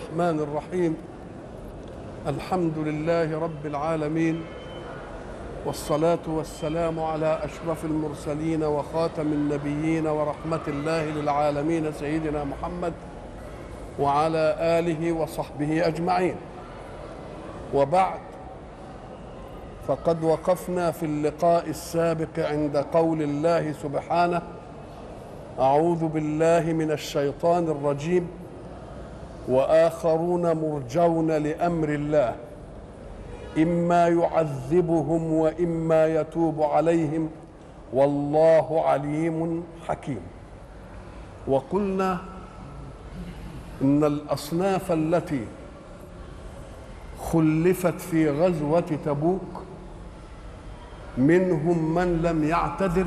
الرحمن الرحيم الحمد لله رب العالمين والصلاة والسلام على أشرف المرسلين وخاتم النبيين ورحمة الله للعالمين سيدنا محمد وعلى آله وصحبه أجمعين وبعد فقد وقفنا في اللقاء السابق عند قول الله سبحانه أعوذ بالله من الشيطان الرجيم واخرون مرجون لامر الله اما يعذبهم واما يتوب عليهم والله عليم حكيم وقلنا ان الاصناف التي خلفت في غزوه تبوك منهم من لم يعتذر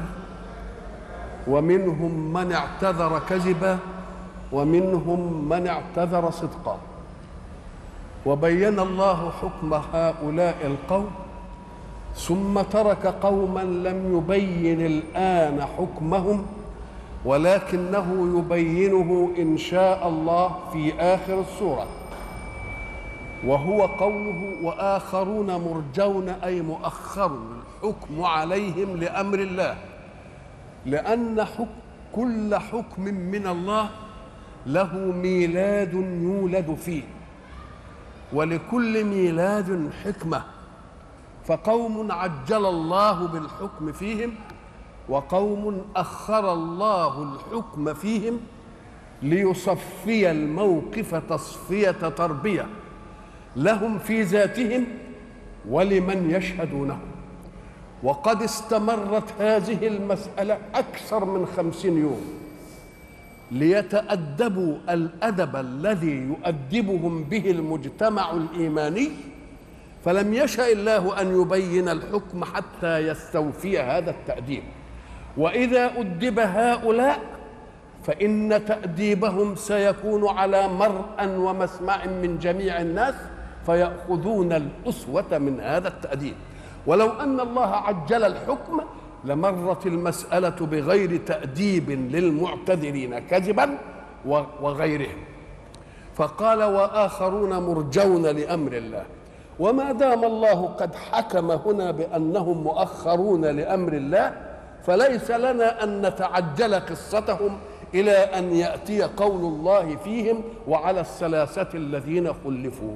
ومنهم من اعتذر كذبا ومنهم من اعتذر صدقا وبين الله حكم هؤلاء القوم ثم ترك قوما لم يبين الان حكمهم ولكنه يبينه ان شاء الله في اخر السوره وهو قوله واخرون مرجون اي مؤخر الحكم عليهم لامر الله لان حكم كل حكم من الله له ميلاد يولد فيه ولكل ميلاد حكمه فقوم عجل الله بالحكم فيهم وقوم اخر الله الحكم فيهم ليصفي الموقف تصفيه تربيه لهم في ذاتهم ولمن يشهدونه وقد استمرت هذه المساله اكثر من خمسين يوم ليتأدبوا الأدب الذي يؤدبهم به المجتمع الإيماني فلم يشأ الله أن يبين الحكم حتى يستوفي هذا التأديب وإذا أدب هؤلاء فإن تأديبهم سيكون على مرء ومسمع من جميع الناس فيأخذون الأسوة من هذا التأديب ولو أن الله عجل الحكم لمرت المسألة بغير تأديب للمعتذرين كذبا وغيرهم فقال وآخرون مرجون لأمر الله وما دام الله قد حكم هنا بأنهم مؤخرون لأمر الله فليس لنا أن نتعجل قصتهم إلى أن يأتي قول الله فيهم وعلى الثلاثة الذين خلفوا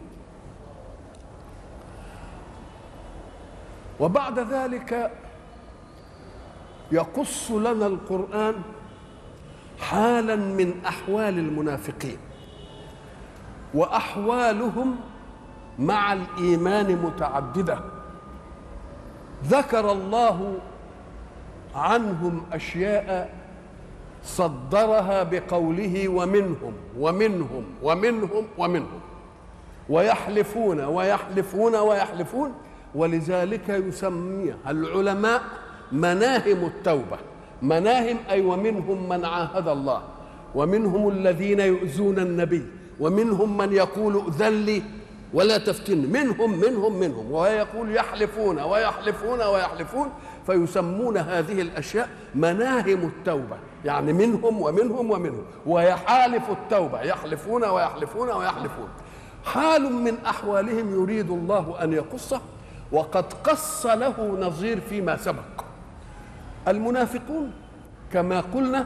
وبعد ذلك يقص لنا القرآن حالا من أحوال المنافقين وأحوالهم مع الإيمان متعددة ذكر الله عنهم أشياء صدرها بقوله ومنهم ومنهم ومنهم ومنهم ويحلفون ويحلفون ويحلفون ولذلك يسميها العلماء مناهم التوبة مناهم أي ومنهم من عاهد الله ومنهم الذين يؤذون النبي ومنهم من يقول ائذن لي ولا تفتن منهم منهم منهم ويقول يحلفون ويحلفون ويحلفون فيسمون هذه الأشياء مناهم التوبة يعني منهم ومنهم ومنهم ويحالف التوبة يحلفون ويحلفون ويحلفون حال من أحوالهم يريد الله أن يقصه وقد قص له نظير فيما سبق المنافقون كما قلنا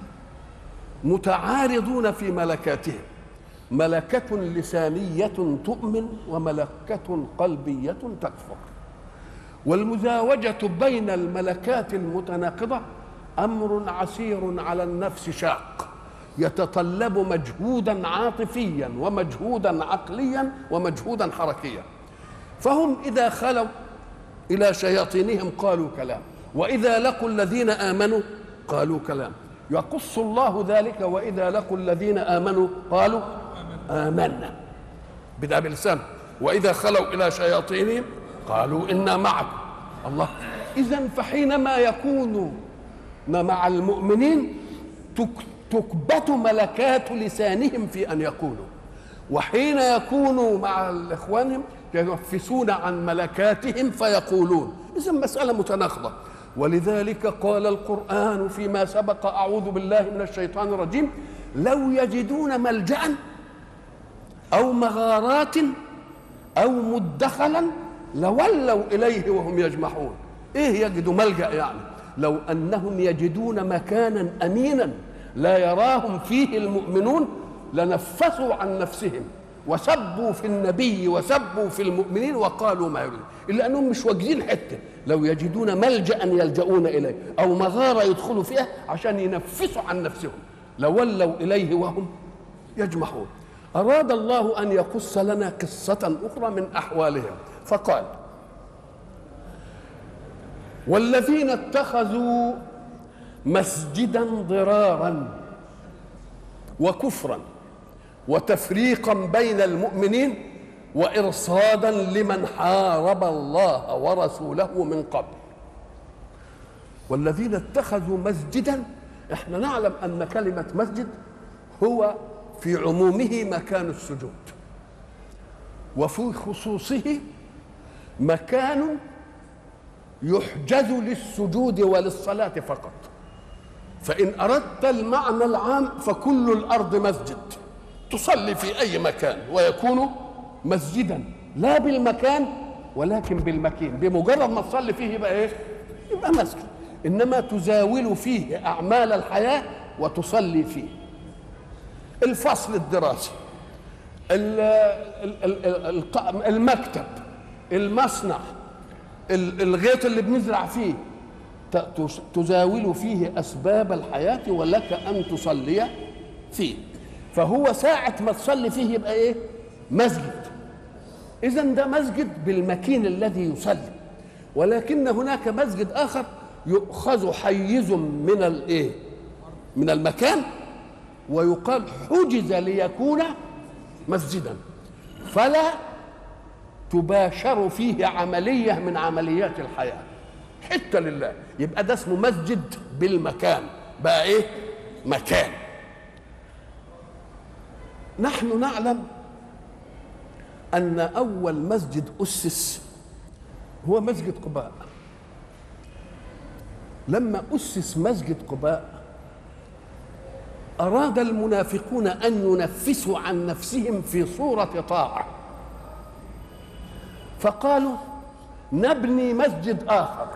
متعارضون في ملكاتهم ملكة لسانية تؤمن وملكة قلبية تكفر والمزاوجة بين الملكات المتناقضة أمر عسير على النفس شاق يتطلب مجهودا عاطفيا ومجهودا عقليا ومجهودا حركيا فهم إذا خلوا إلى شياطينهم قالوا كلام واذا لقوا الذين امنوا قالوا كلام يقص الله ذلك واذا لقوا الذين امنوا قالوا امنا بدا بلسان واذا خلوا الى شياطينهم قالوا انا معكم الله اذا فحينما يكونون مع المؤمنين تكبت ملكات لسانهم في ان يقولوا وحين يكونوا مع اخوانهم ينفسون عن ملكاتهم فيقولون اذا مساله متناقضه ولذلك قال القرآن فيما سبق أعوذ بالله من الشيطان الرجيم لو يجدون ملجأ أو مغارات أو مدخلا لولوا إليه وهم يجمحون إيه يجدوا ملجأ يعني لو أنهم يجدون مكانا أمينا لا يراهم فيه المؤمنون لنفسوا عن نفسهم وسبوا في النبي وسبوا في المؤمنين وقالوا ما يريد إلا أنهم مش واجدين حتة لو يجدون ملجأ يلجؤون إليه أو مغارة يدخلوا فيها عشان ينفسوا عن نفسهم لولوا إليه وهم يجمحون أراد الله أن يقص لنا قصة أخرى من أحوالهم فقال والذين اتخذوا مسجدا ضرارا وكفرا وتفريقا بين المؤمنين وارصادا لمن حارب الله ورسوله من قبل والذين اتخذوا مسجدا احنا نعلم ان كلمه مسجد هو في عمومه مكان السجود وفي خصوصه مكان يحجز للسجود وللصلاه فقط فان اردت المعنى العام فكل الارض مسجد تصلي في اي مكان ويكون مسجدا لا بالمكان ولكن بالمكين بمجرد ما تصلي فيه يبقى ايه يبقى مسجد انما تزاول فيه اعمال الحياه وتصلي فيه الفصل الدراسي المكتب المصنع الغيط اللي بنزرع فيه تزاول فيه اسباب الحياه ولك ان تصلي فيه فهو ساعة ما تصلي فيه يبقى ايه؟ مسجد. إذا ده مسجد بالمكين الذي يصلي. ولكن هناك مسجد آخر يؤخذ حيز من الايه؟ من المكان ويقال حجز ليكون مسجدا. فلا تباشر فيه عملية من عمليات الحياة. حتة لله، يبقى ده اسمه مسجد بالمكان، بقى ايه؟ مكان. نحن نعلم أن أول مسجد أسس هو مسجد قباء لما أسس مسجد قباء أراد المنافقون أن ينفسوا عن نفسهم في صورة طاعة فقالوا نبني مسجد آخر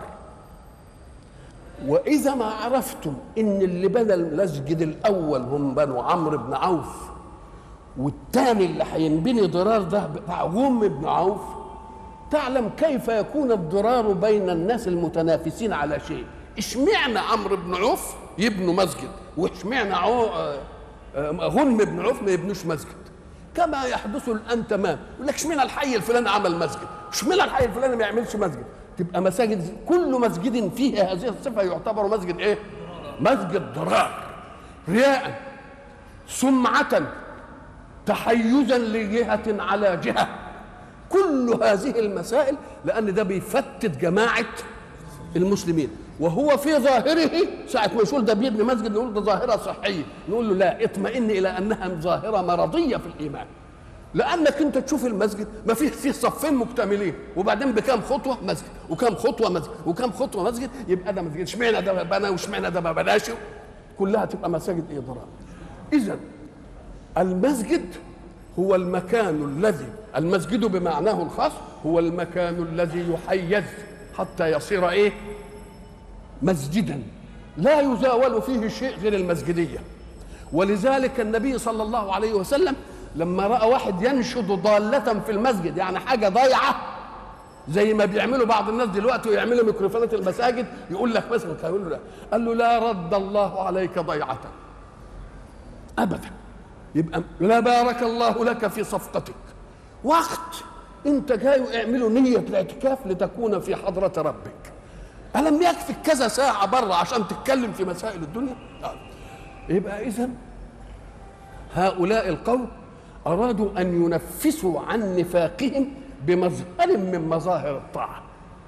وإذا ما عرفتم إن اللي بنى المسجد الأول هم بنو عمرو بن عوف والتاني اللي هينبني ضرار ده بتاع غم بن عوف تعلم كيف يكون الضرار بين الناس المتنافسين على شيء اشمعنى عمرو بن عوف يبنوا مسجد واشمعنى غنم بن عوف ما يبنوش مسجد كما يحدث الان تمام يقول لك اشمعنى الحي الفلاني عمل مسجد اشمعنى الحي الفلاني ما يعملش مسجد تبقى مساجد كل مسجد فيه هذه الصفه يعتبر مسجد ايه مسجد ضرار رياء سمعه تحيزا لجهة على جهة كل هذه المسائل لأن ده بيفتت جماعة المسلمين وهو في ظاهره ساعة ما يقول ده بيبني مسجد نقول ده ظاهرة صحية نقول له لا اطمئن إلى أنها ظاهرة مرضية في الإيمان لأنك أنت تشوف المسجد ما فيه فيه صفين مكتملين وبعدين بكام خطوة مسجد وكام خطوة مسجد وكام خطوة مسجد يبقى ده مسجد اشمعنى ده بنى واشمعنى ده ما بناش كلها تبقى مساجد إيه ضرار إذا المسجد هو المكان الذي المسجد بمعناه الخاص هو المكان الذي يحيز حتى يصير ايه مسجدا لا يزاول فيه شيء غير المسجديه ولذلك النبي صلى الله عليه وسلم لما راى واحد ينشد ضاله في المسجد يعني حاجه ضايعه زي ما بيعملوا بعض الناس دلوقتي ويعملوا ميكروفونات المساجد يقول لك مثلا يقول له لا قال له لا رد الله عليك ضيعه ابدا يبقى لا بارك الله لك في صفقتك وقت انت جاي اعملوا نية الاعتكاف لتكون في حضرة ربك ألم يكفي كذا ساعة بره عشان تتكلم في مسائل الدنيا آه. يبقى إذا هؤلاء القوم أرادوا أن ينفسوا عن نفاقهم بمظهر من مظاهر الطاعة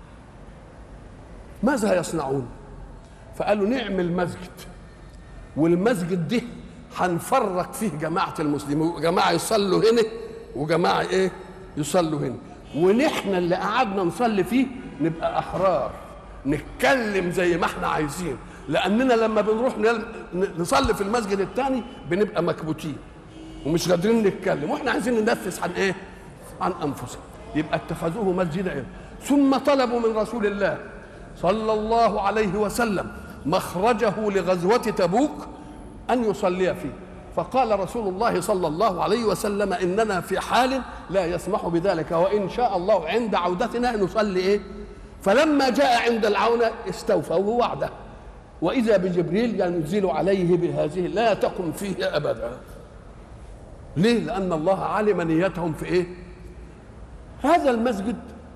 ماذا يصنعون فقالوا نعمل مسجد والمسجد ده هنفرق فيه جماعة المسلمين جماعة يصلوا هنا وجماعة ايه يصلوا هنا ونحن اللي قعدنا نصلي فيه نبقى أحرار نتكلم زي ما احنا عايزين لأننا لما بنروح نصلي في المسجد الثاني بنبقى مكبوتين ومش قادرين نتكلم واحنا عايزين ننفس عن ايه عن انفسهم يبقى اتخذوه مسجدا إيه؟ ثم طلبوا من رسول الله صلى الله عليه وسلم مخرجه لغزوة تبوك أن يصلي فيه فقال رسول الله صلى الله عليه وسلم إننا في حال لا يسمح بذلك وإن شاء الله عند عودتنا نصلي إيه فلما جاء عند العونة استوفوه وعده وإذا بجبريل ينزل عليه بهذه لا تقم فيه أبدا ليه لأن الله علم نيتهم في إيه هذا المسجد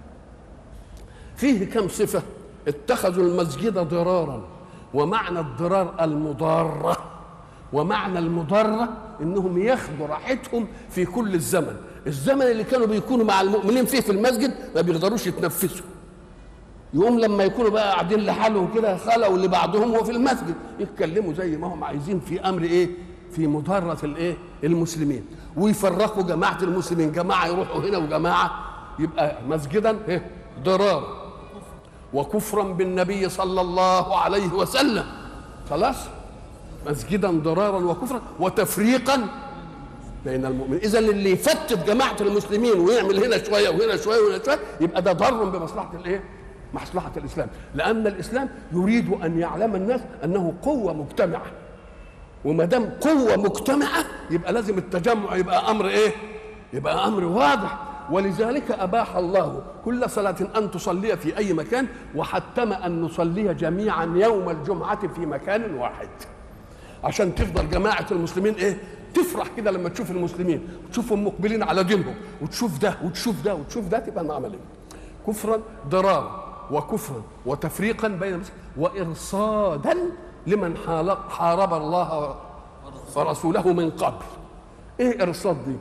فيه كم صفة اتخذوا المسجد ضرارا ومعنى الضرار المضارة ومعنى المضرة انهم ياخدوا راحتهم في كل الزمن الزمن اللي كانوا بيكونوا مع المؤمنين فيه في المسجد ما بيقدروش يتنفسوا يقوم لما يكونوا بقى قاعدين لحالهم كده خلوا لبعضهم وفي المسجد يتكلموا زي ما هم عايزين في امر ايه في مضرة الايه المسلمين ويفرقوا جماعة المسلمين جماعة يروحوا هنا وجماعة يبقى مسجدا إيه؟ ضرار وكفرا بالنبي صلى الله عليه وسلم خلاص مسجدا ضرارا وكفرا وتفريقا بين المؤمنين اذا اللي يفتت جماعه المسلمين ويعمل هنا شويه وهنا شويه وهنا شويه يبقى ده ضر بمصلحه الايه مصلحه الاسلام لان الاسلام يريد ان يعلم الناس انه قوه مجتمعه وما دام قوه مجتمعه يبقى لازم التجمع يبقى امر ايه يبقى امر واضح ولذلك اباح الله كل صلاه ان تصلي في اي مكان وحتم ان نصلي جميعا يوم الجمعه في مكان واحد عشان تفضل جماعه المسلمين ايه تفرح كده لما تشوف المسلمين وتشوفهم مقبلين على دينهم وتشوف ده وتشوف ده وتشوف ده تبقى العمليه كفرا ضرارا وكفرا وتفريقا بين المسلمين وارصادا لمن حارب الله ورسوله من قبل ايه ارصاد دي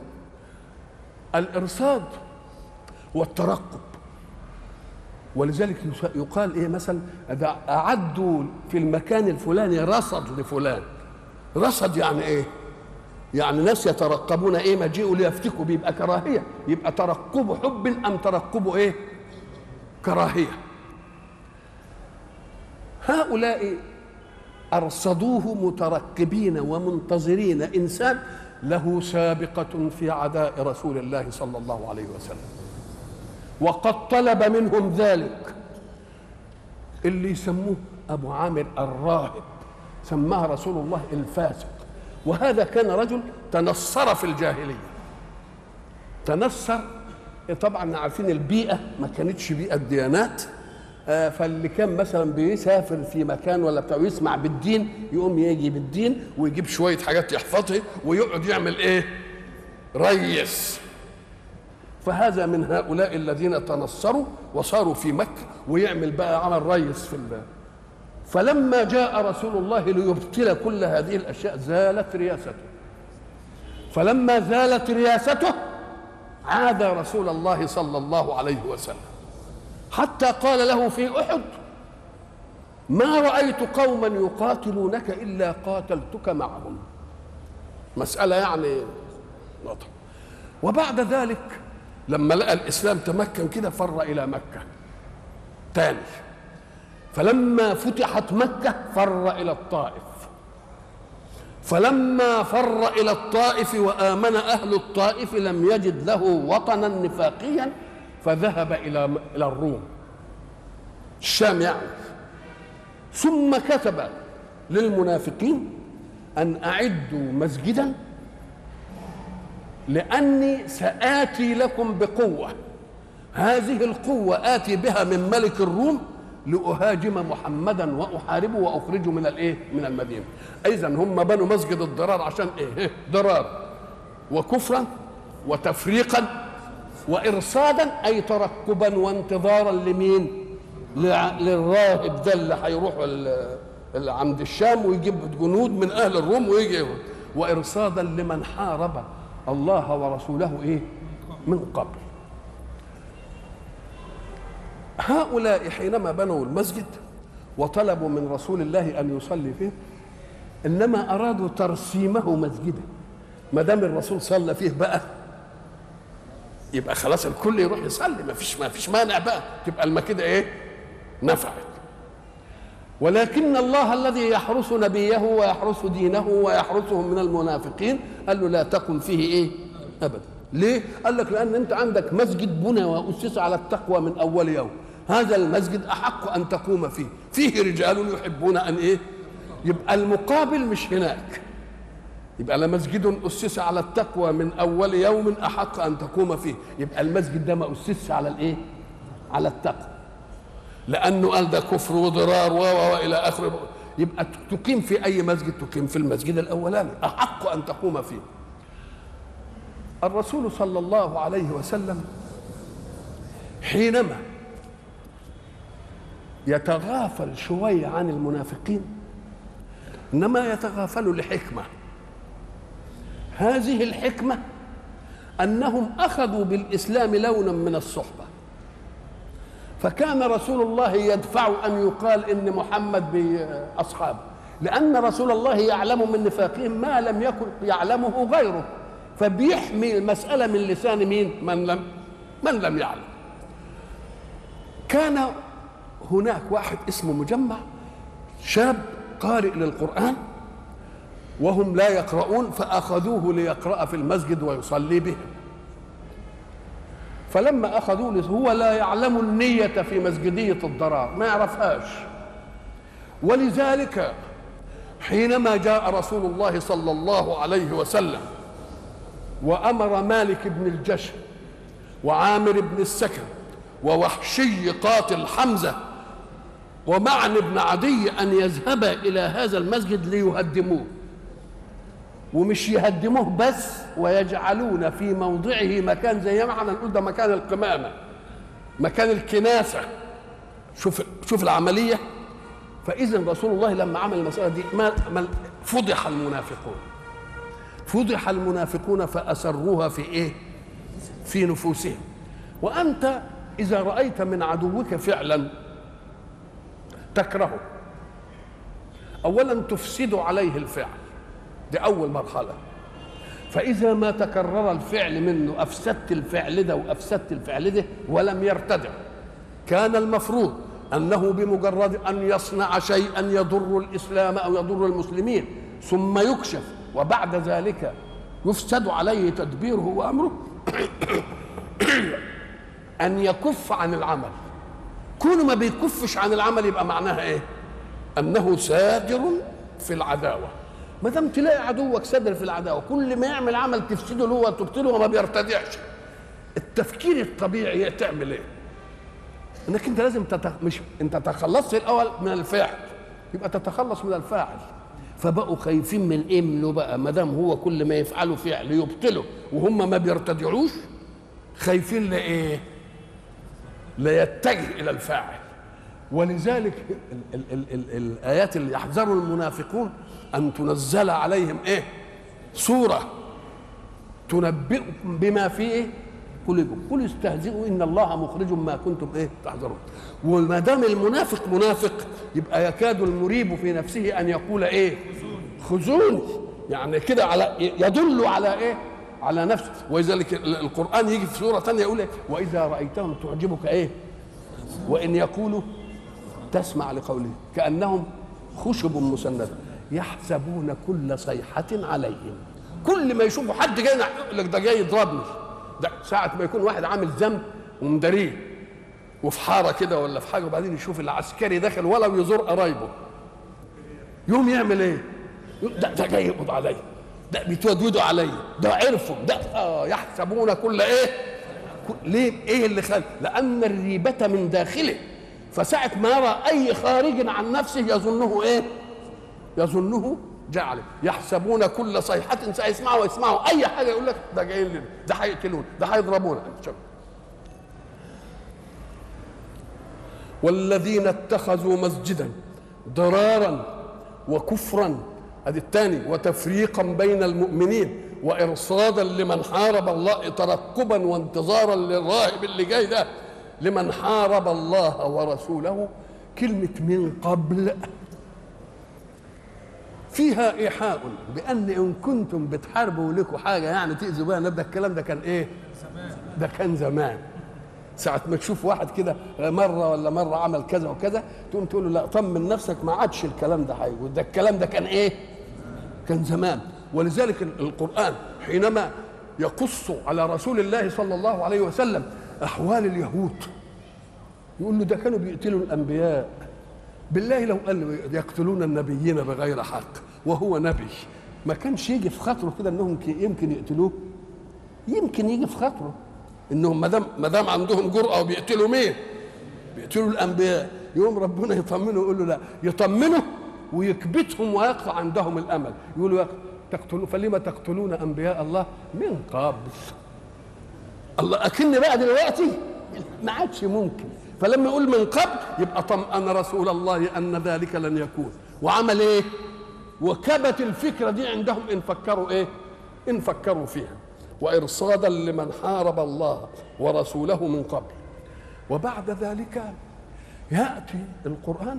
الارصاد هو الترقب ولذلك يقال ايه مثلا اعدوا في المكان الفلاني رصد لفلان رصد يعني ايه يعني ناس يترقبون ايه مجيئوا ليفتكوا بيبقى كراهيه يبقى ترقب حب ام ترقب ايه كراهيه هؤلاء ارصدوه مترقبين ومنتظرين انسان له سابقه في عداء رسول الله صلى الله عليه وسلم وقد طلب منهم ذلك اللي يسموه ابو عامر الراهب سماه رسول الله الفاسق وهذا كان رجل تنصر في الجاهليه تنصر طبعا عارفين البيئه ما كانتش بيئه ديانات فاللي كان مثلا بيسافر في مكان ولا بتاع ويسمع بالدين يقوم يجي بالدين ويجيب شويه حاجات يحفظها ويقعد يعمل ايه؟ ريس فهذا من هؤلاء الذين تنصروا وصاروا في مكه ويعمل بقى عمل ريس في الله فلما جاء رسول الله ليبطل كل هذه الاشياء زالت رياسته فلما زالت رياسته عاد رسول الله صلى الله عليه وسلم حتى قال له في احد ما رايت قوما يقاتلونك الا قاتلتك معهم مساله يعني نطق وبعد ذلك لما لقى الاسلام تمكن كده فر الى مكه تاني فلما فتحت مكه فر الى الطائف فلما فر الى الطائف وامن اهل الطائف لم يجد له وطنا نفاقيا فذهب الى الى الروم الشام يعني ثم كتب للمنافقين ان اعدوا مسجدا لاني ساتي لكم بقوه هذه القوه اتي بها من ملك الروم لاهاجم محمدا واحاربه واخرجه من الايه؟ من المدينه. اذا هم بنوا مسجد الضرار عشان ايه؟ ضرار وكفرا وتفريقا وارصادا اي ترقبا وانتظارا لمين؟ للراهب ده اللي هيروح عند الشام ويجيب جنود من اهل الروم ويجي وارصادا لمن حارب الله ورسوله ايه؟ من قبل. هؤلاء حينما بنوا المسجد وطلبوا من رسول الله ان يصلي فيه انما ارادوا ترسيمه مسجدا ما دام الرسول صلى فيه بقى يبقى خلاص الكل يروح يصلي ما فيش ما فيش مانع بقى تبقى المكيده ايه نفعت ولكن الله الذي يحرس نبيه ويحرس دينه ويحرسهم من المنافقين قال له لا تقم فيه ايه ابدا ليه قال لك لان انت عندك مسجد بنى واسس على التقوى من اول يوم هذا المسجد احق ان تقوم فيه فيه رجال يحبون ان ايه يبقى المقابل مش هناك يبقى لمسجد اسس على التقوى من اول يوم احق ان تقوم فيه يبقى المسجد ده ما اسسش على الايه على التقوى لانه قال ده كفر وضرار و والى اخره يبقى تقيم في اي مسجد تقيم في المسجد الاولاني احق ان تقوم فيه الرسول صلى الله عليه وسلم حينما يتغافل شويه عن المنافقين انما يتغافل لحكمه هذه الحكمه انهم اخذوا بالاسلام لونا من الصحبه فكان رسول الله يدفع ان يقال ان محمد باصحابه لان رسول الله يعلم من نفاقهم ما لم يكن يعلمه غيره فبيحمي المساله من لسان مين من لم من لم يعلم كان هناك واحد اسمه مجمع شاب قارئ للقران وهم لا يقرؤون فاخذوه ليقرا في المسجد ويصلي بهم فلما اخذوه هو لا يعلم النيه في مسجديه الضرار ما يعرفهاش ولذلك حينما جاء رسول الله صلى الله عليه وسلم وامر مالك بن الجشم وعامر بن السكن ووحشي قاتل حمزه ومعن بن عدي ان يذهبا الى هذا المسجد ليهدموه ومش يهدموه بس ويجعلون في موضعه مكان زي ما احنا نقول ده مكان القمامه مكان الكناسه شوف شوف العمليه فاذا رسول الله لما عمل المساله دي ما ما فضح المنافقون فضح المنافقون فاسروها في ايه في نفوسهم وانت اذا رايت من عدوك فعلا تكرهه اولا تفسد عليه الفعل دي أول مرحلة فإذا ما تكرر الفعل منه أفسدت الفعل ده وأفسدت الفعل ده ولم يرتدع كان المفروض أنه بمجرد أن يصنع شيئا يضر الإسلام أو يضر المسلمين ثم يكشف وبعد ذلك يفسد عليه تدبيره وأمره أن يكف عن العمل كونه ما بيكفش عن العمل يبقى معناها إيه؟ أنه سادر في العداوة ما دام تلاقي عدوك سادر في العداوه كل ما يعمل عمل تفسده له وتبطله وما بيرتدعش التفكير الطبيعي تعمل ايه؟ انك انت لازم تتخ... مش انت تخلصت الاول من الفاعل يبقى تتخلص من الفاعل فبقوا خايفين من ايه منه بقى ما دام هو كل ما يفعله فعل يبطله وهم ما بيرتدعوش خايفين لايه؟ ليتجه الى الفاعل ولذلك ال ال ال ال الايات اللي يحذر المنافقون ان تنزل عليهم ايه سوره تنبئكم بما في ايه قلوبكم قل استهزئوا ان الله مخرج ما كنتم ايه تحذرون وما دام المنافق منافق يبقى يكاد المريب في نفسه ان يقول ايه خذوني يعني كده على يدل على ايه على نفسه ولذلك القران يجي في سوره ثانيه يقول إيه؟ واذا رايتهم تعجبك ايه وان يقولوا تسمع لقوله كانهم خشب مسنده يحسبون كل صيحة عليهم كل ما يشوفوا حد جاي يقول لك ده جاي يضربني ده ساعة ما يكون واحد عامل ذنب ومداريه وفي حارة كده ولا في حاجة وبعدين يشوف العسكري داخل ولو يزور قرايبه يوم يعمل ايه؟ ده ده جاي يقبض عليا ده بيتودودوا عليا ده عرفوا ده آه يحسبون كل ايه؟ ليه؟ ايه اللي خل؟ لأن الريبة من داخله فساعة ما يرى أي خارج عن نفسه يظنه ايه؟ يظنه جعل يحسبون كل صيحة سيسمعوا ويسمعوا أي حاجة يقول لك ده جايين لنا ده هيقتلون ده هيضربونا والذين اتخذوا مسجدا ضرارا وكفرا ادي الثاني وتفريقا بين المؤمنين وارصادا لمن حارب الله ترقبا وانتظارا للراهب اللي جاي ده لمن حارب الله ورسوله كلمه من قبل فيها ايحاء بان ان كنتم بتحاربوا لكم حاجه يعني تاذوا بها ده الكلام ده كان ايه؟ ده كان زمان ساعة ما تشوف واحد كده مرة ولا مرة عمل كذا وكذا تقوم تقول له لا طمن نفسك ما عادش الكلام ده هيقول ده الكلام ده كان ايه؟ كان زمان ولذلك القرآن حينما يقص على رسول الله صلى الله عليه وسلم أحوال اليهود يقول له ده كانوا بيقتلوا الأنبياء بالله لو قال له يقتلون النبيين بغير حق وهو نبي ما كانش يجي في خاطره كده انهم يمكن يقتلوه يمكن يجي في خاطره انهم ما دام ما دام عندهم جرأه وبيقتلوا مين؟ بيقتلوا الانبياء يوم ربنا يطمنه يقول له لا يطمنه ويكبتهم ويقطع عندهم الامل يقولوا تقتلوا فلما تقتلون انبياء الله من قبل الله اكن بقى دلوقتي ما عادش ممكن فلما يقول من قبل يبقى طمأن رسول الله ان ذلك لن يكون وعمل ايه؟ وكبت الفكره دي عندهم ان فكروا ايه؟ ان فكروا فيها وارصادا لمن حارب الله ورسوله من قبل وبعد ذلك ياتي القران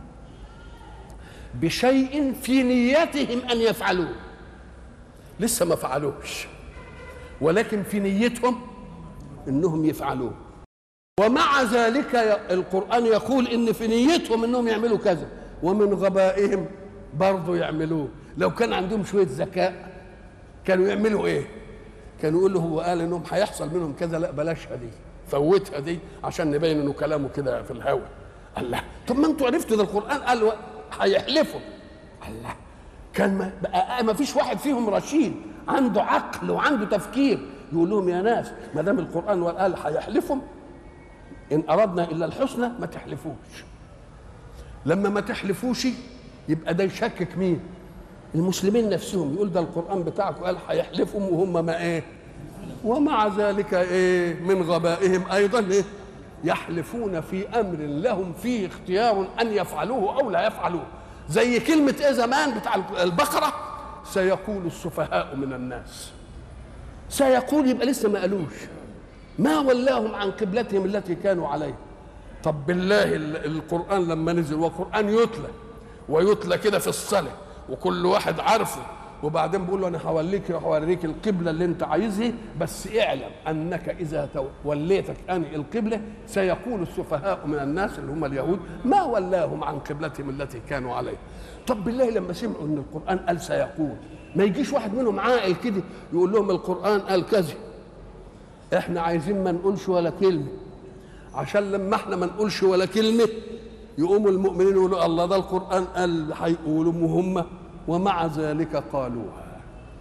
بشيء في نيتهم ان يفعلوه لسه ما فعلوش ولكن في نيتهم انهم يفعلوه ومع ذلك القران يقول ان في نيتهم انهم يعملوا كذا ومن غبائهم برضه يعملوه لو كان عندهم شويه ذكاء كانوا يعملوا ايه كانوا يقول له هو قال انهم هيحصل منهم كذا لا بلاشها دي فوتها دي عشان نبين انه كلامه كده في الهوى الله طب ما انتوا عرفتوا ده القران قال هيحلفوا الله كان ما, بقى ما فيش واحد فيهم رشيد عنده عقل وعنده تفكير يقول لهم يا ناس ما دام القران قال هيحلفوا ان اردنا الا الحسنى ما تحلفوش لما ما تحلفوش يبقى ده يشكك مين المسلمين نفسهم يقول ده القران بتاعكم قال هيحلفهم وهم ما ايه ومع ذلك ايه من غبائهم ايضا ايه يحلفون في امر لهم فيه اختيار ان يفعلوه او لا يفعلوه زي كلمه ايه زمان بتاع البقره سيقول السفهاء من الناس سيقول يبقى لسه ما قالوش ما ولاهم عن قبلتهم التي كانوا عليها طب بالله القران لما نزل وقران يتلى ويتلى كده في الصلاه وكل واحد عارفه وبعدين بيقول له انا هوليك هوريك القبله اللي انت عايزها بس اعلم انك اذا وليتك اني القبله سيقول السفهاء من الناس اللي هم اليهود ما ولاهم عن قبلتهم التي كانوا عليها طب بالله لما سمعوا ان القران قال سيقول ما يجيش واحد منهم عاقل كده يقول لهم القران قال كذا احنا عايزين ما نقولش ولا كلمه عشان لما احنا ما نقولش ولا كلمه يقوموا المؤمنين يقولوا الله ده القران قال هيقولوا هم ومع ذلك قالوها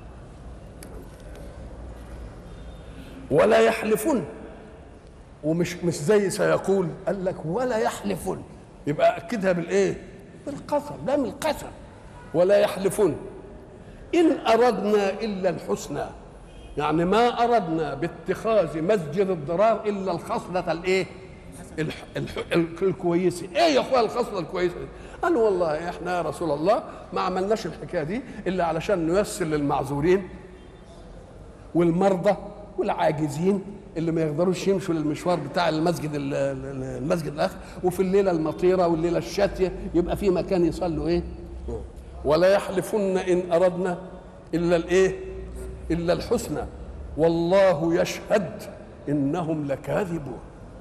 ولا يحلفن ومش مش زي سيقول قال لك ولا يحلفن يبقى اكدها بالايه بالقسم لا من القسم ولا يحلفن ان اردنا الا الحسنى يعني ما اردنا باتخاذ مسجد الضرار الا الخصله الايه الح... الح... الكويسه ايه يا اخويا الخصله الكويسه دي قالوا والله احنا يا رسول الله ما عملناش الحكايه دي الا علشان نيسر للمعذورين والمرضى والعاجزين اللي ما يقدروش يمشوا للمشوار بتاع المسجد المسجد الاخر وفي الليله المطيره والليله الشاتيه يبقى في مكان يصلوا ايه ولا يحلفن ان اردنا الا الايه الا الحسنى والله يشهد انهم لكاذبون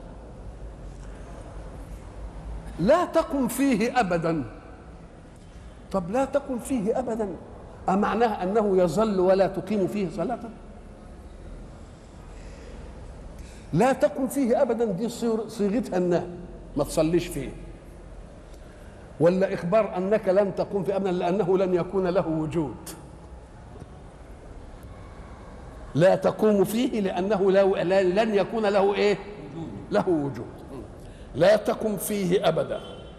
لا تقم فيه ابدا طب لا تقم فيه ابدا أمعناها أنه يظل ولا تقيم فيه صلاة لا تقم فيه أبدا دي صيغتها النهي ما تصليش فيه ولا إخبار أنك لن تقوم فيه أبدا لأنه لن يكون له وجود لا تقوم فيه لأنه لن يكون له إيه له وجود لا تقم فيه أبدا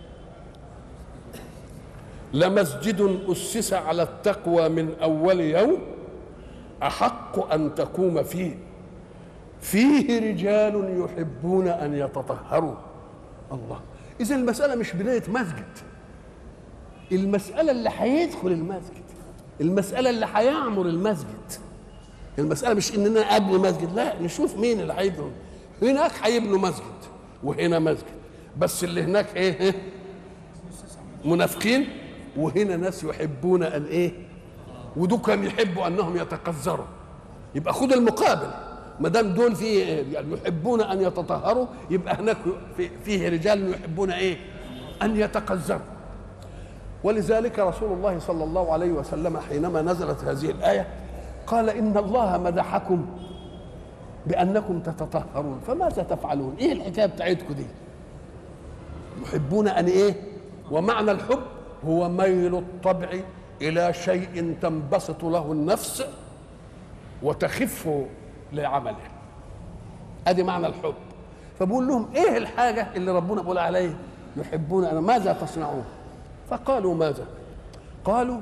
لمسجد أسس على التقوى من أول يوم أحق أن تقوم فيه فيه رجال يحبون أن يتطهروا الله إذا المسألة مش بناية مسجد المسألة اللي هيدخل المسجد المسألة اللي هيعمر المسجد المسألة مش إننا أبني مسجد لا نشوف مين اللي هيبنوا هناك هيبنوا مسجد وهنا مسجد بس اللي هناك إيه منافقين وهنا ناس يحبون ان ايه ودول كانوا يحبوا انهم يتقذروا يبقى خد المقابل ما دام دول فيه يعني يحبون ان يتطهروا يبقى هناك في- فيه رجال يحبون ايه ان يتقذروا ولذلك رسول الله صلى الله عليه وسلم حينما نزلت هذه الايه قال ان الله مدحكم بانكم تتطهرون فماذا تفعلون ايه الحكايه بتاعتكم دي يحبون ان ايه ومعنى الحب هو ميل الطبع الى شيء تنبسط له النفس وتخف لعمله ادي معنى الحب فبقول لهم ايه الحاجه اللي ربنا بيقول عليه يحبون انا ماذا تصنعون فقالوا ماذا قالوا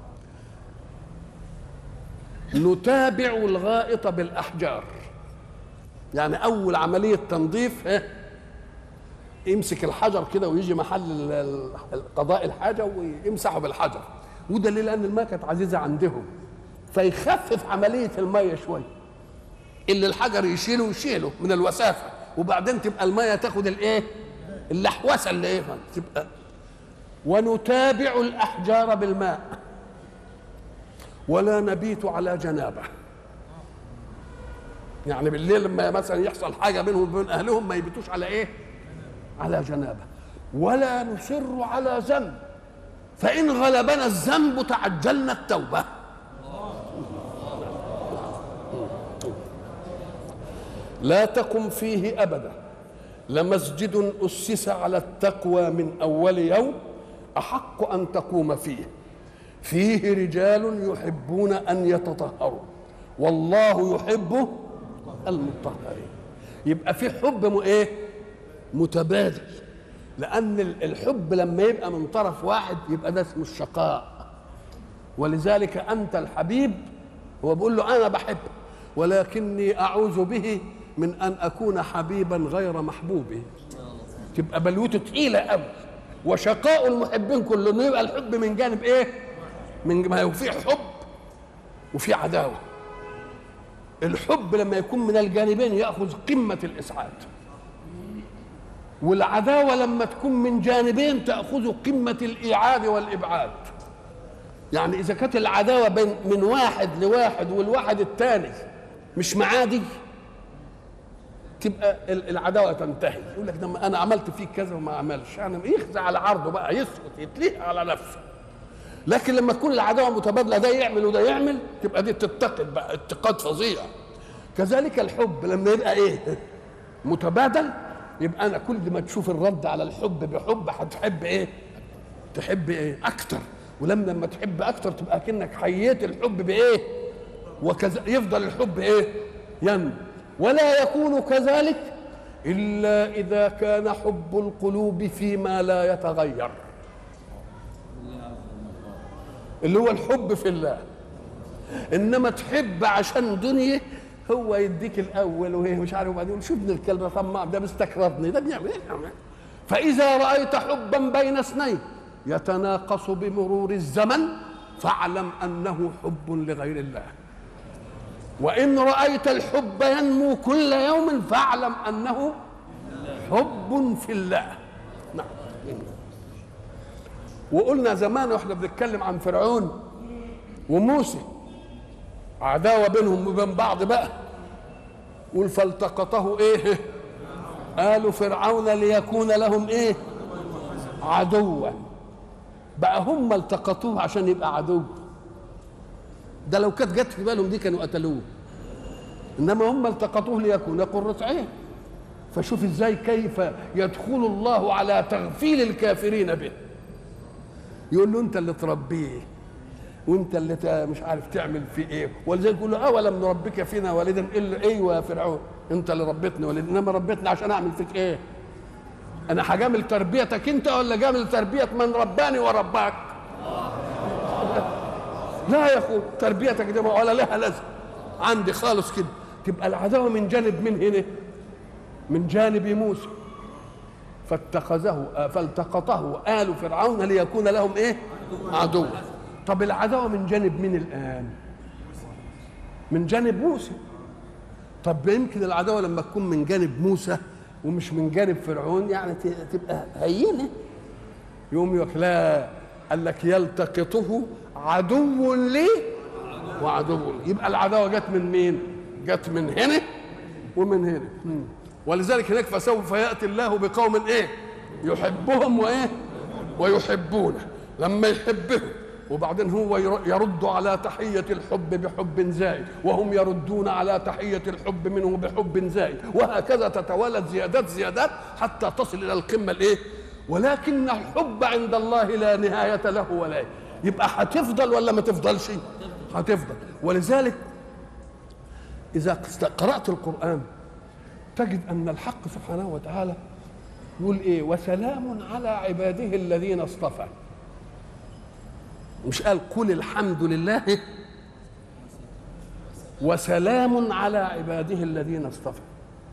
نتابع الغائط بالاحجار يعني اول عمليه تنظيف ها يمسك الحجر كده ويجي محل ال- ال- قضاء الحاجه ويمسحه بالحجر ودليل ان الماء كانت عزيزه عندهم فيخفف عمليه الميه شويه اللي الحجر يشيله يشيله من الوسافه وبعدين تبقى الميه تاخد الايه اللحوسه اللي ايه تبقى ونتابع الاحجار بالماء ولا نبيت على جنابه يعني بالليل لما مثلا يحصل حاجه بينهم وبين اهلهم ما يبيتوش على ايه على جنابه ولا نصر على ذنب فان غلبنا الذنب تعجلنا التوبه لا تقم فيه ابدا لمسجد اسس على التقوى من اول يوم احق ان تقوم فيه فيه رجال يحبون ان يتطهروا والله يحب المطهرين يبقى في حب م- ايه متبادل لان ال- الحب لما يبقى من طرف واحد يبقى ده اسمه الشقاء ولذلك انت الحبيب هو بيقول له انا بحب ولكني اعوذ به من ان اكون حبيبا غير محبوبي تبقى بلوته تقيله قوي وشقاء المحبين كله انه يبقى الحب من جانب ايه من ما هو في حب وفي عداوه الحب لما يكون من الجانبين ياخذ قمه الاسعاد والعداوه لما تكون من جانبين تاخذ قمه الايعاد والابعاد يعني اذا كانت العداوه بين من واحد لواحد والواحد الثاني مش معادي تبقى ال- العداوه تنتهي يقول لك ده انا عملت فيك كذا وما عملش يعني يخزى على عرضه بقى يسكت يتليه على نفسه لكن لما تكون العداوه متبادله ده يعمل وده يعمل تبقى دي تتقد بقى اتقاد فظيع كذلك الحب لما يبقى ايه متبادل يبقى انا كل ما تشوف الرد على الحب بحب هتحب ايه تحب ايه اكتر ولما لما تحب اكتر تبقى كأنك حييت الحب بايه وكذا يفضل الحب ايه ينمو ولا يكون كذلك الا اذا كان حب القلوب فيما لا يتغير اللي هو الحب في الله انما تحب عشان دنيا هو يديك الاول وهي مش عارف وبعدين شو ابن الكلب طماع ده مستكرهني ده بيعمل ايه يعمل؟ فاذا رايت حبا بين اثنين يتناقص بمرور الزمن فاعلم انه حب لغير الله وان رايت الحب ينمو كل يوم فاعلم انه حب في الله نعم وقلنا زمان واحنا بنتكلم عن فرعون وموسى عداوه بينهم وبين بعض بقى قول فالتقطه ايه آل فرعون ليكون لهم ايه عدوا بقى هم التقطوه عشان يبقى عدو ده لو كانت جت في بالهم دي كانوا قتلوه انما هم التقطوه ليكون قرة عين فشوف ازاي كيف يدخل الله على تغفيل الكافرين به يقول له انت اللي تربيه وانت اللي تا- مش عارف تعمل فيه ايه ولذلك يقول له اولم نربك فينا والدا الا ايوه يا فرعون انت اللي ربيتني ولد انما ربيتني عشان اعمل فيك ايه انا هجامل تربيتك انت ولا جامل تربيه من رباني ورباك لا يا اخو تربيتك دي ولا لها لازمه عندي خالص كده تبقى العداوه من جانب من هنا من جانب موسى فاتخذه فالتقطه آل فرعون ليكون لهم ايه عدوا طب العداوه من جانب مين الان من جانب موسى طب يمكن العداوه لما تكون من جانب موسى ومش من جانب فرعون يعني ت- تبقى هينه يوم يقول لك لا قال لك يلتقطه عدو لي وعدو لي. يبقى العداوه جت من مين؟ جت من هنا ومن هنا مم. ولذلك هناك فسوف ياتي الله بقوم ايه يحبهم وايه ويحبونه لما يحبهم وبعدين هو ير- يرد على تحية الحب بحب زائد وهم يردون على تحية الحب منه بحب زائد وهكذا تتوالد زيادات زيادات حتى تصل إلى القمة الإيه ولكن الحب عند الله لا نهاية له ولا إيه يبقى هتفضل ولا ما تفضلش هتفضل ولذلك إذا قرأت القرآن تجد أن الحق سبحانه وتعالى يقول إيه وسلام على عباده الذين اصطفى مش قال قل الحمد لله وسلام على عباده الذين اصطفى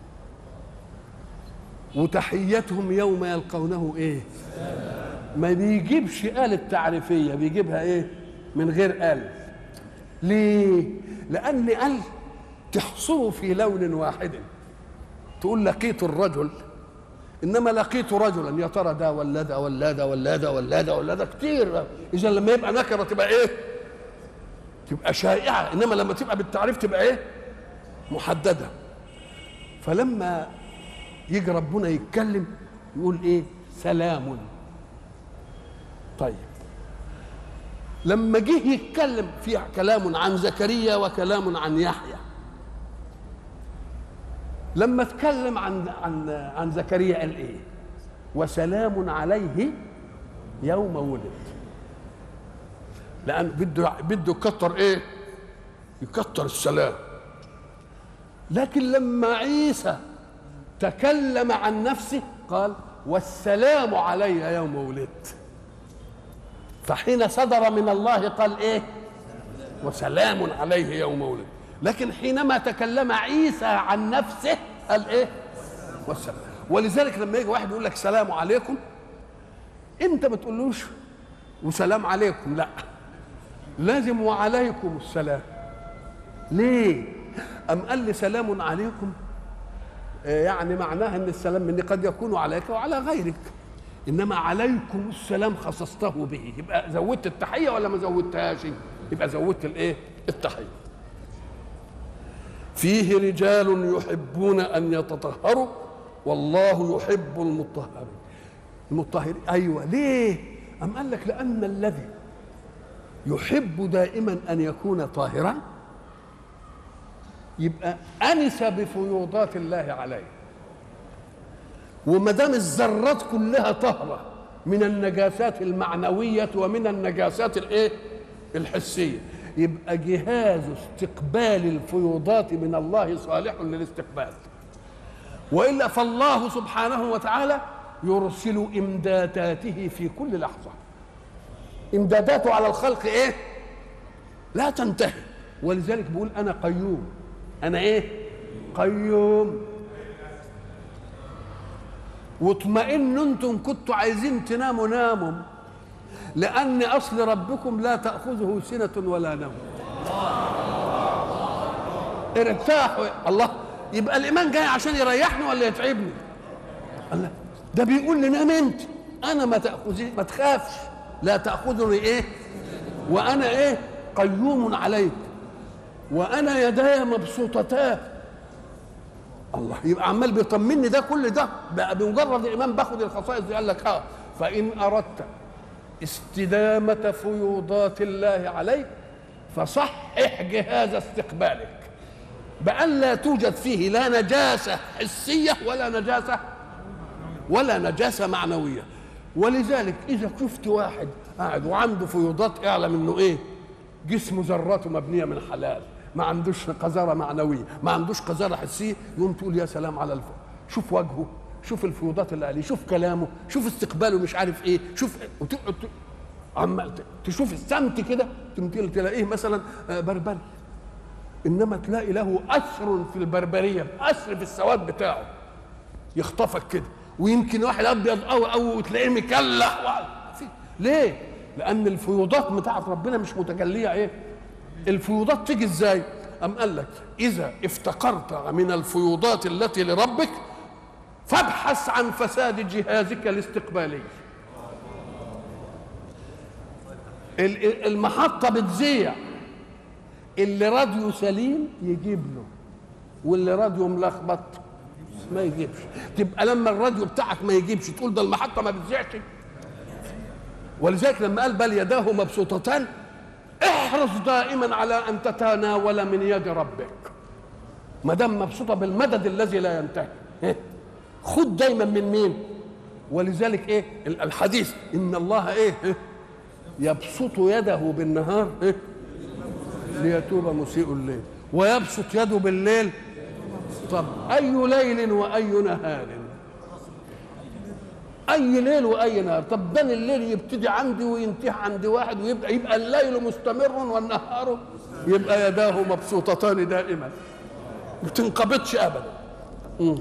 وتحيتهم يوم يلقونه ايه ما بيجيبش آل التعريفية بيجيبها ايه من غير آل ليه لأن آل تحصره في لون واحد تقول لقيت الرجل انما لقيت رجلا يا ترى ده ولا ده ولا ده ولا ده ولا ده ولا ده كتير اذا لما يبقى نكره تبقى ايه تبقى شائعه انما لما تبقى بالتعريف تبقى ايه محدده فلما يجي ربنا يتكلم يقول ايه سلام طيب لما جه يتكلم في كلام عن زكريا وكلام عن يحيى لما اتكلم عن عن عن زكريا قال ايه وسلام عليه يوم ولد لان بده بده يكتر ايه يكتر السلام لكن لما عيسى تكلم عن نفسه قال والسلام علي يوم ولدت فحين صدر من الله قال ايه وسلام عليه يوم ولد لكن حينما تكلم عيسى عن نفسه قال ايه والسلام ولذلك لما يجي واحد يقول لك سلام عليكم انت ما تقولوش وسلام عليكم لا لازم وعليكم السلام ليه ام قال لي سلام عليكم آه، يعني معناها ان السلام مني قد يكون عليك وعلى غيرك انما عليكم السلام خصصته به يبقى زودت التحيه ولا ما زودتهاش يبقى زودت الايه التحيه فيه رجال يحبون ان يتطهروا والله يحب المطهرين المطهرين ايوه ليه ام قال لك لان الذي يحب دائما ان يكون طاهرا يبقى انس بفيوضات الله عليه وما دام الذرات كلها طاهره من النجاسات المعنويه ومن النجاسات الايه الحسيه يبقى جهاز استقبال الفيوضات من الله صالح للاستقبال والا فالله سبحانه وتعالى يرسل امداداته في كل لحظه امداداته على الخلق ايه لا تنتهي ولذلك بيقول انا قيوم انا ايه قيوم واطمئنوا انتم كنتوا عايزين تناموا ناموا لان اصل ربكم لا تاخذه سنه ولا نوم ارتاحوا الله يبقى الايمان جاي عشان يريحني ولا يتعبني الله ده بيقول لي نام انت انا ما تاخذي ما تخافش لا تاخذني ايه وانا ايه قيوم عليك وانا يداي مبسوطتان الله يبقى عمال بيطمني ده كل ده بقى بمجرد الايمان باخد الخصائص دي قال لك اه فان اردت استدامه فيوضات الله عليك فصحح جهاز استقبالك بأن لا توجد فيه لا نجاسة حسية ولا نجاسة ولا نجاسة معنوية ولذلك إذا شفت واحد قاعد وعنده فيوضات اعلم إنه إيه جسمه ذراته مبنية من حلال ما عندوش قذارة معنوية ما عندوش قذارة حسية يقوم تقول يا سلام على الف شوف وجهه شوف الفيوضات اللي عليه شوف كلامه شوف استقباله مش عارف ايه شوف وتقعد ت- عمال ت- تشوف السمت كده تمثيل تلاقيه مثلا آه، بربري انما تلاقي له اثر في البربريه اثر في السواد بتاعه يخطفك كده ويمكن واحد ابيض قوي قوي وتلاقيه مكلح و- في- ليه؟ لان الفيوضات بتاعت ربنا مش متجليه ايه؟ الفيوضات تيجي ازاي؟ أم قال لك إذا افتقرت من الفيوضات التي لربك فابحث عن فساد جهازك الاستقبالي ال- ال- المحطة بتذيع اللي راديو سليم يجيب له واللي راديو ملخبط ما يجيبش تبقى لما الراديو بتاعك ما يجيبش تقول ده المحطه ما بتذيعش ولذلك لما قال بل يداه مبسوطتان احرص دائما على ان تتناول من يد ربك ما دام مبسوطه بالمدد الذي لا ينتهي إيه؟ خد دايما من مين ولذلك ايه الحديث ان الله ايه إيه؟ يبسط يده بالنهار إيه؟ ليتوب مسيء الليل ويبسط يده بالليل طب اي ليل واي نهار اي ليل واي نهار طب ده الليل يبتدي عندي وينتهي عند واحد ويبقى يبقى الليل مستمر والنهار يبقى يداه مبسوطتان دائما ما تنقبضش ابدا مم.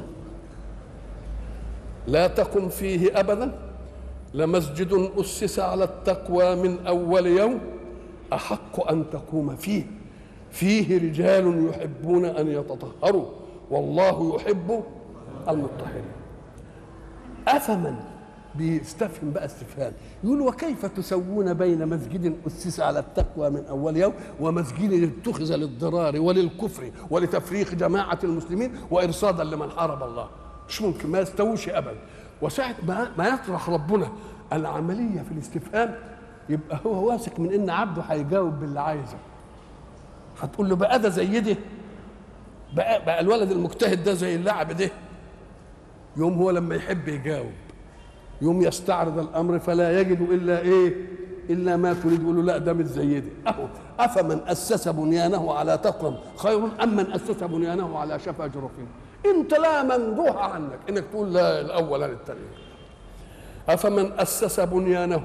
لا تقم فيه ابدا لمسجد اسس على التقوى من اول يوم احق ان تقوم فيه فيه رجال يحبون ان يتطهروا والله يحب المطهرين افمن بيستفهم بقى استفهام يقول وكيف تسوون بين مسجد اسس على التقوى من اول يوم ومسجد اتخذ للضرار وللكفر ولتفريق جماعه المسلمين وارصادا لمن حارب الله مش ممكن ما يستووش ابدا وساعه ما, ما يطرح ربنا العمليه في الاستفهام يبقى هو واثق من ان عبده هيجاوب باللي عايزه هتقول له بقى ده زي ده بقى, بقى الولد المجتهد ده زي اللاعب ده يوم هو لما يحب يجاوب يوم يستعرض الامر فلا يجد الا ايه الا ما تريد يقول له لا ده مش زي ده اهو افمن اسس بنيانه على تقوى خير ام من اسس بنيانه على شفا جرف انت لا مندوح عنك انك تقول لا الاول عن الثاني افمن اسس بنيانه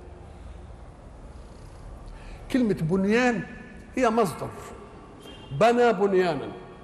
كلمه بنيان هي مصدر بنى بنيانا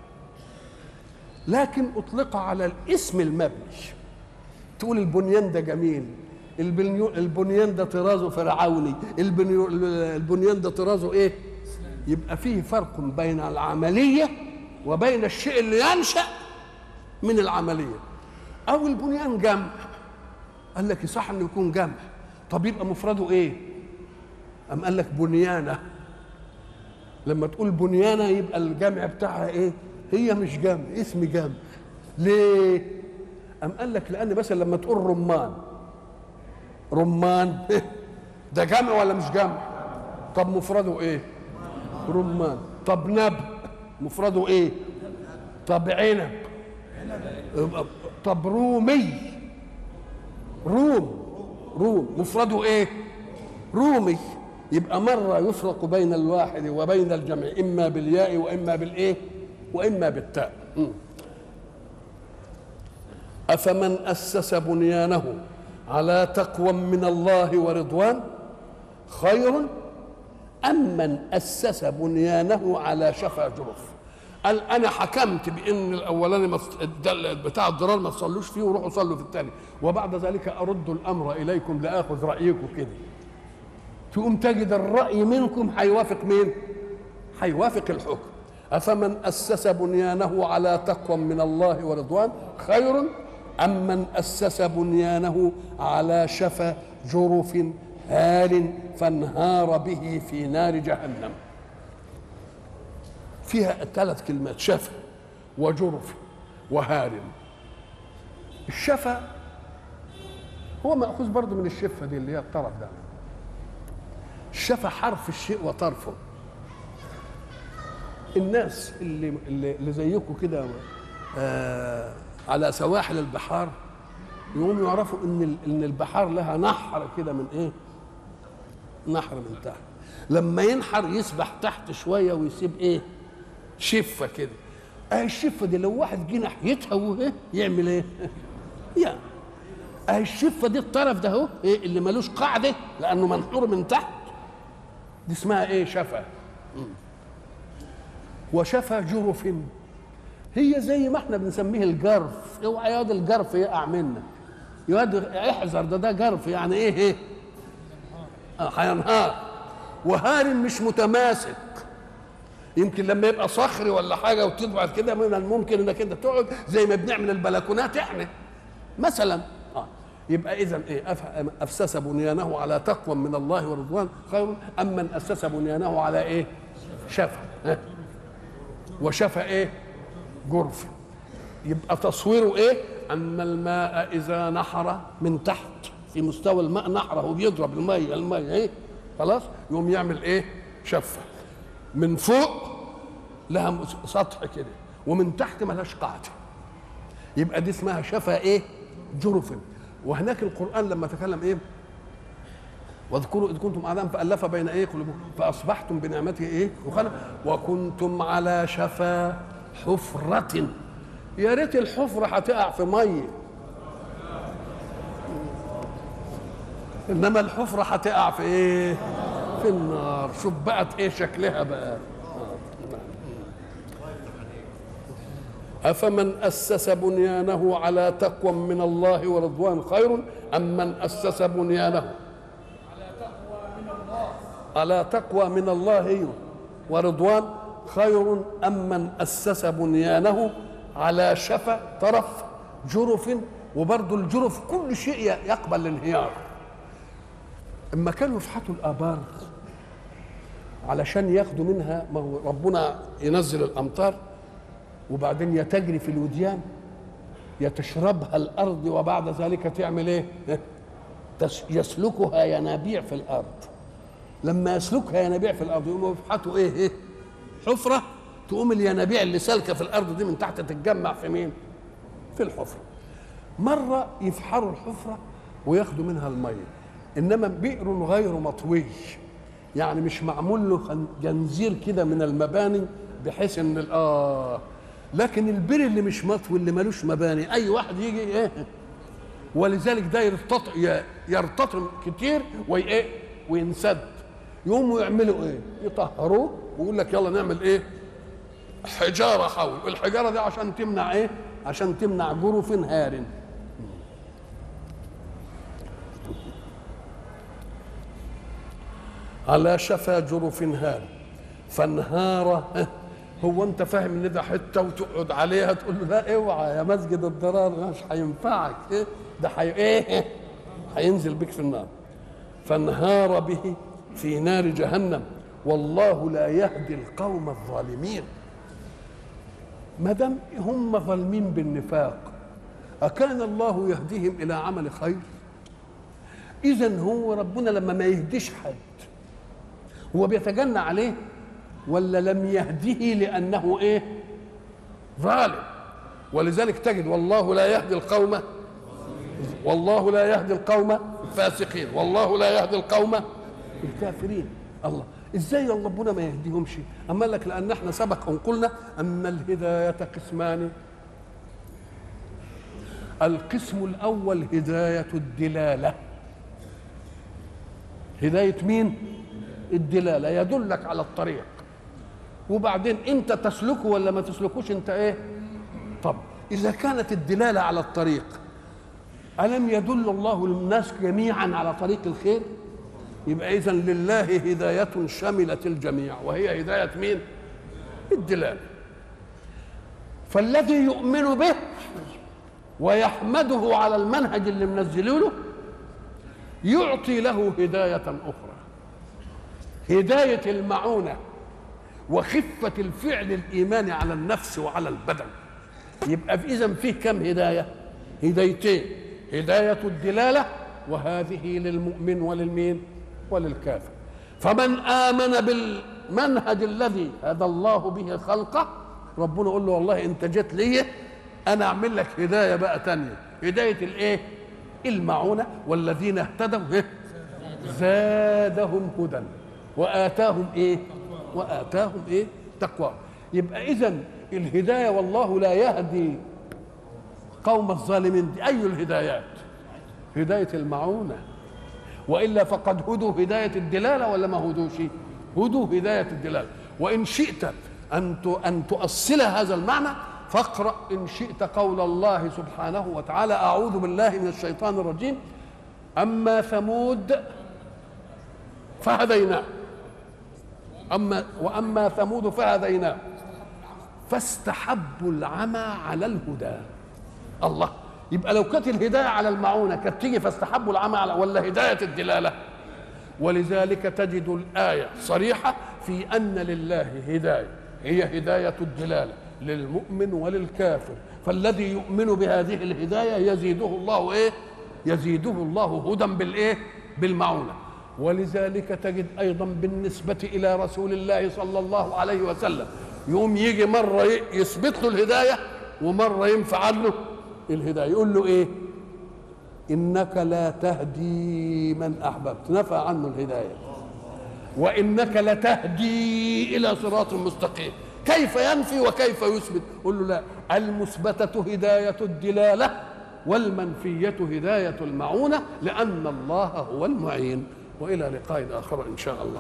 لكن اطلق على الاسم المبني تقول البنيان ده جميل البنيان ده طرازه فرعوني البنيان ده طرازه ايه يبقى فيه فرق بين العمليه وبين الشيء اللي ينشا من العمليه او البنيان جمع قال لك يصح انه يكون جمع طب يبقى مفرده ايه ام قال لك بنيانه لما تقول بنيانه يبقى الجمع بتاعها ايه هي مش جمع اسم جمع ليه أم قال لك لأن مثلا لما تقول رمان رمان ده جمع ولا مش جمع؟ طب مفرده إيه؟ رمان طب نبأ مفرده إيه؟ طب عنب طب رومي روم روم مفرده إيه؟ رومي يبقى مرة يفرق بين الواحد وبين الجمع إما بالياء وإما بالإيه؟ وإما بالتاء م. أفمن أسس بنيانه على تقوى من الله ورضوان خير أم من أسس بنيانه على شفا جرف قال أنا حكمت بأن الأولاني بتاع الضرار ما تصلوش فيه وروحوا صلوا في الثاني وبعد ذلك أرد الأمر إليكم لآخذ رأيكم كده تقوم تجد الرأي منكم هيوافق مين؟ هيوافق الحكم أفمن أسس بنيانه على تقوى من الله ورضوان خير أم من أسس بنيانه على شفا جرف هال فانهار به في نار جهنم فيها ثلاث كلمات شفا وجرف وهار الشفا هو مأخوذ برضه من الشفة دي اللي هي الطرف ده الشفا حرف الشيء وطرفه الناس اللي اللي زيكم كده آه على سواحل البحار يقوموا يعرفوا ان ان البحار لها نحر كده من ايه؟ نحر من تحت لما ينحر يسبح تحت شويه ويسيب ايه؟ شفه كده اهي الشفه دي لو واحد جه ناحيتها وهي يعمل ايه؟ يعني اهي الشفه دي الطرف ده اهو إيه اللي ملوش قاعده لانه منحور من تحت دي اسمها ايه؟ شفا وشفا جرف هي زي ما احنا بنسميه الجرف اوعى ياض الجرف يقع منك ياض احذر ده ده جرف يعني ايه ايه هينهار وهار مش متماسك يمكن لما يبقى صخري ولا حاجه وتبعد كده من الممكن انك انت تقعد زي ما بنعمل البلكونات احنا مثلا اه يبقى اذا ايه افسس بنيانه على تقوى من الله ورضوان خير ام من اسس بنيانه على ايه؟ شفا اه؟ وشفا ايه؟ جرف يبقى تصويره ايه ان الماء اذا نحر من تحت في مستوى الماء نحره وبيضرب الميه الميه ايه خلاص يقوم يعمل ايه شفه من فوق لها سطح كده ومن تحت ملهاش قاعده يبقى دي اسمها شفا ايه جرف وهناك القران لما تكلم ايه واذكروا اذ كنتم اعداء فالف بين ايه قلوبكم فاصبحتم بنعمته ايه وخلق وكنتم على شفا حفرة يا ريت الحفرة هتقع في مية انما الحفرة هتقع في ايه في النار شوف بقت ايه شكلها بقى أفمن أسس بنيانه على تقوى من الله ورضوان خير أم من أسس بنيانه على تقوى من الله ورضوان خير أم من أسس بنيانه على شفا طرف جرف وبرضه الجرف كل شيء يقبل الانهيار اما كانوا يفحطوا الابار علشان ياخدوا منها ما هو ربنا ينزل الامطار وبعدين يتجري في الوديان يتشربها الارض وبعد ذلك تعمل ايه يسلكها ينابيع في الارض لما يسلكها ينابيع في الارض يقوموا يفحطوا ايه ايه حفره تقوم الينابيع اللي سالكه في الارض دي من تحت تتجمع في مين في الحفره مره يفحروا الحفره وياخدوا منها الميه انما بئر غير مطوي يعني مش معمول له جنزير كده من المباني بحيث ان اه لكن البئر اللي مش مطوي اللي ملوش مباني اي واحد يجي ايه ولذلك ده يرتطم يرتطم كتير وايه وينسد يقوموا يعملوا ايه يطهروه ويقول لك يلا نعمل ايه حجاره حول الحجاره دي عشان تمنع ايه عشان تمنع جرف هار على شفا جرف هار فانهار هو انت فاهم ان ده حته وتقعد عليها تقول له لا اوعى يا مسجد الضرار مش هينفعك ايه ده حي ايه هينزل بك في النار فانهار به في نار جهنم والله لا يهدي القوم الظالمين ما دام هم ظالمين بالنفاق أكان الله يهديهم إلى عمل خير إذا هو ربنا لما ما يهديش حد هو بيتجنى عليه ولا لم يهده لأنه إيه ظالم ولذلك تجد والله لا يهدي القوم والله لا يهدي القوم الفاسقين والله لا يهدي القوم الكافرين الله ازاي ربنا ما يهديهمش اما لك لان احنا سبق ان قلنا ان الهدايه قسمان القسم الاول هدايه الدلاله هدايه مين الدلاله يدلك على الطريق وبعدين انت تسلكه ولا ما تسلكوش انت ايه طب اذا كانت الدلاله على الطريق الم يدل الله الناس جميعا على طريق الخير يبقى اذا لله هدايه شملت الجميع وهي هدايه مين الدلاله فالذي يؤمن به ويحمده على المنهج اللي منزله له يعطي له هدايه اخرى هدايه المعونه وخفه الفعل الايماني على النفس وعلى البدن يبقى اذا فيه كم هدايه هدايتين هدايه الدلاله وهذه للمؤمن وللمين وللكافر فمن آمن بالمنهج الذي هدى الله به خلقه ربنا يقول له والله انت جيت لي انا اعمل لك هدايه بقى تانية هدايه الايه المعونه والذين اهتدوا زادهم هدى واتاهم ايه واتاهم ايه تقوى يبقى اذا الهدايه والله لا يهدي قوم الظالمين دي اي الهدايات هدايه المعونه والا فقد هدوا هدايه الدلاله ولا ما هدوش هدوا هدايه الدلاله وان شئت ان ان تؤصل هذا المعنى فاقرا ان شئت قول الله سبحانه وتعالى اعوذ بالله من الشيطان الرجيم اما ثمود فهديناه اما واما ثمود فهديناه فاستحبوا العمى على الهدى الله يبقى لو كانت الهدايه على المعونه كانت تيجي فاستحبوا العمى على ولا هدايه الدلاله ولذلك تجد الايه صريحه في ان لله هدايه هي هدايه الدلاله للمؤمن وللكافر فالذي يؤمن بهذه الهدايه يزيده الله ايه يزيده الله هدى بالايه بالمعونه ولذلك تجد ايضا بالنسبه الى رسول الله صلى الله عليه وسلم يوم يجي مره يثبت له الهدايه ومره ينفع له الهدايه يقول له ايه انك لا تهدي من احببت نفى عنه الهدايه وانك لتهدي الى صراط مستقيم كيف ينفي وكيف يثبت قل له لا المثبته هدايه الدلاله والمنفيه هدايه المعونه لان الله هو المعين والى لقاء اخر ان شاء الله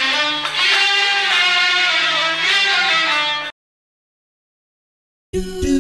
do